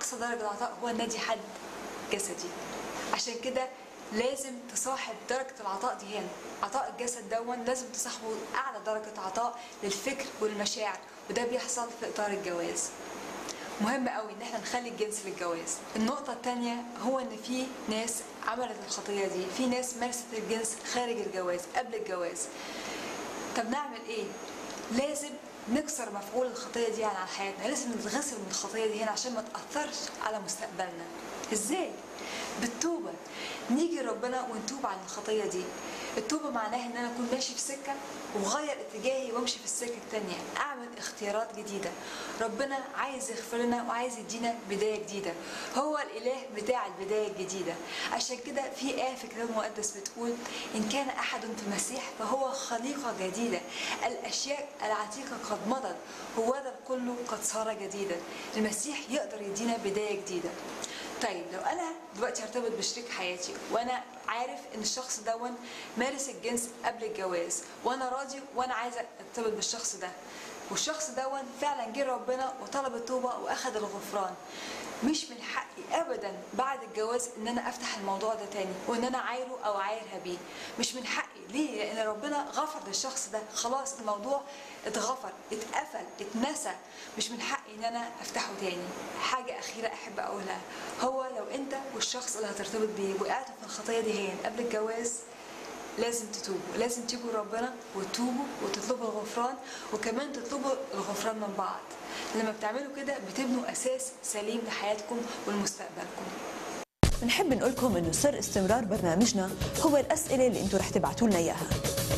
اقصى درجه العطاء هو النادي حد جسدي عشان كده لازم تصاحب درجة العطاء دي هنا عطاء الجسد دون لازم تصاحبه أعلى درجة عطاء للفكر والمشاعر وده بيحصل في إطار الجواز مهم قوي ان احنا نخلي الجنس للجواز النقطة التانية هو ان في ناس عملت الخطية دي في ناس مارست الجنس خارج الجواز قبل الجواز طب نعمل ايه لازم نكسر مفعول الخطية دي عن حياتنا لازم نتغسل من الخطية دي هنا عشان ما تأثرش على مستقبلنا ازاي بالتوبة نيجي ربنا ونتوب عن الخطية دي التوبة معناها ان انا اكون ماشي في سكة وغير اتجاهي وامشي في السكة التانية اعمل اختيارات جديدة ربنا عايز يغفر لنا وعايز يدينا بداية جديدة هو الاله بتاع البداية الجديدة عشان كده في آية في الكتاب المقدس بتقول ان كان احد في المسيح فهو خليقة جديدة الاشياء العتيقة قد مضت هو ده كله قد صار جديدا المسيح يقدر يدينا بداية جديدة طيب لو انا دلوقتي هرتبط بشريك حياتي وانا عارف ان الشخص دون مارس الجنس قبل الجواز وانا راضي وانا عايزه ارتبط بالشخص ده والشخص دون فعلا جه ربنا وطلب التوبه واخد الغفران مش من حقي ابدا بعد الجواز ان انا افتح الموضوع ده تاني وان انا عايره او عايرها بيه مش من حقي ليه لان ربنا غفر للشخص ده خلاص الموضوع اتغفر اتقفل اتنسى مش من حقي ان انا افتحه تاني حاجه اخيره احب اقولها هو لو انت والشخص اللي هترتبط بيه وقعتوا في الخطيه دي هين قبل الجواز لازم تتوبوا لازم تيجوا ربنا وتتوبوا وتطلبوا الغفران وكمان تطلبوا الغفران من بعض لما بتعملوا كده بتبنوا اساس سليم لحياتكم ولمستقبلكم بنحب نقول لكم انه سر استمرار برنامجنا هو الاسئله اللي انتم رح تبعتوا لنا اياها